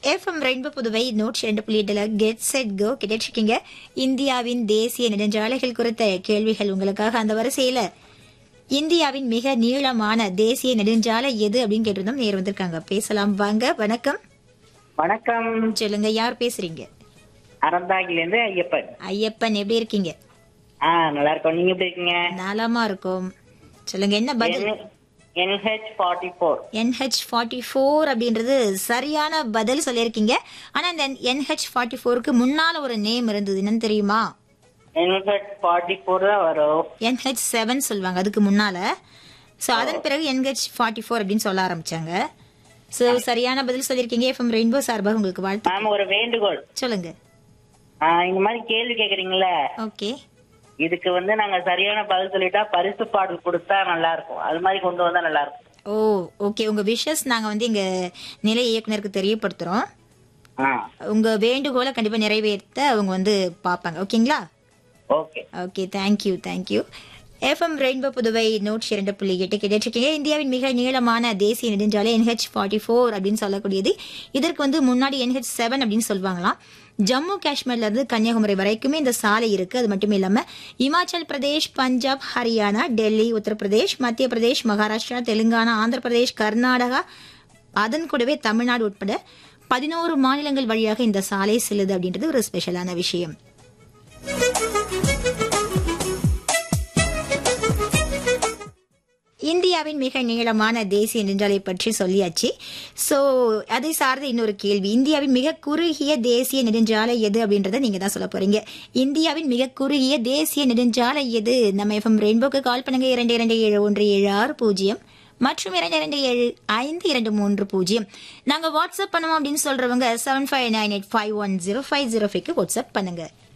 FM rainbow Puduvai நூற்றி ரெண்டு புள்ளி எட்டுல கெட் செட் கோ கேட்டிருக்கீங்க இந்தியாவின் தேசிய நெடுஞ்சாலைகள் குறித்த கேள்விகள் உங்களுக்காக அந்த வரிசையில இந்தியாவின் மிக நீளமான தேசிய நெடுஞ்சாலை எது அப்படின்னு கேட்டிருந்தோம் நேர் வந்திருக்காங்க பேசலாம் வாங்க வணக்கம் வணக்கம் சொல்லுங்க யார் பேசுறீங்க அறந்தாங்கிலேருந்து ஐயப்பன் ஐயப்பன் எப்படி இருக்கீங்க ஆ நல்லா இருக்கோம் நீங்க எப்படி இருக்கீங்க நலமா இருக்கும் சொல்லுங்க என்ன பதில் NH forty four NH forty four அப்படின்றது சரியான பதில் சொல்லியிருக்கீங்க ஆனா இந்த என்ஹெச் ஃபார்ட்டி ஃபோருக்கு முன்னால ஒரு நேம் இருந்தது என்னன்னு தெரியுமா என்ஹெச் ஃபார்ட்டி ஃபோர் தான் வரும் என்ஹெச் செவன் சொல்லுவாங்க அதுக்கு முன்னால ஸோ அதன் பிறகு என்ஹெச் ஃபார்ட்டி ஃபோர் அப்படின்னு சொல்ல ஆரம்பிச்சாங்க ஸோ சரியான பதில் சொல்லியிருக்கீங்க எஃப்எம் ரெயின்போ சார்பாக உங்களுக்கு வாழ்த்து மேம் ஒரு வேண்டுகோள் சொல்லுங்க ஆ, இந்த மாதிரி கேள்வி கேக்குறீங்கல்ல ஓகே இதுக்கு வந்து நாங்க சரியான பதில் சொல்லிட்டா பரிசு பாடல் கொடுத்தா நல்லா இருக்கும் அது மாதிரி கொண்டு வந்தா நல்லா இருக்கும் ஓ ஓகே உங்க விஷஸ் நாங்க வந்து எங்க நிலை இயக்குனருக்கு தெரியப்படுத்துறோம் ஆ உங்க வேண்டுகோளை கண்டிப்பா நிறைவேற்ற அவங்க வந்து பார்ப்பாங்க ஓகேங்களா okay okay thank you thank you FM rainbow Puduvai நூற்றி இரண்டு புள்ளி எட்டு கேட்டிருக்கீங்க இந்தியாவின் மிக நீளமான தேசிய நெடுஞ்சாலை என்ஹெச் ஃபார்ட்டி ஃபோர் அப்படின்னு சொல்லக்கூடியது இதற்கு வந்து முன்னாடி என்ஹெச் செவன் அப்படின்னு சொல்லுவாங்களாம் ஜம்மு காஷ்மீர்ல இருந்து கன்னியாகுமரி வரைக்குமே இந்த சாலை இருக்கு அது மட்டும் இல்லாம இமாச்சல் பிரதேஷ் பஞ்சாப் ஹரியானா டெல்லி உத்தரப்பிரதேஷ் மத்திய பிரதேஷ் மகாராஷ்டிரா தெலுங்கானா ஆந்திர பிரதேஷ் கர்நாடகா அதன் கூடவே தமிழ்நாடு உட்பட பதினோரு மாநிலங்கள் வழியாக இந்த சாலை செல்லுது அப்படின்றது ஒரு ஸ்பெஷலான விஷயம் இந்தியாவின் மிக நீளமான தேசிய நெடுஞ்சாலை பற்றி சொல்லியாச்சு சோ அதை சார்ந்த இன்னொரு கேள்வி இந்தியாவின் மிக குறுகிய தேசிய நெடுஞ்சாலை எது அப்படின்றத நீங்க தான் சொல்ல போறீங்க இந்தியாவின் மிக குறுகிய தேசிய நெடுஞ்சாலை எது நம்ம எஃப்எம் ரெயின்போக்கு கால் பண்ணுங்க இரண்டு இரண்டு ஏழு ஒன்று ஏழு ஆறு பூஜ்ஜியம் மற்றும் இரண்டு இரண்டு ஏழு ஐந்து இரண்டு மூன்று பூஜ்ஜியம் நாங்க வாட்ஸ்அப் பண்ணுவோம் அப்படின்னு சொல்றவங்க seven five nine eight five one zero five zero ஃபைவ்க்கு வாட்ஸ்அப் பண்ணுங்க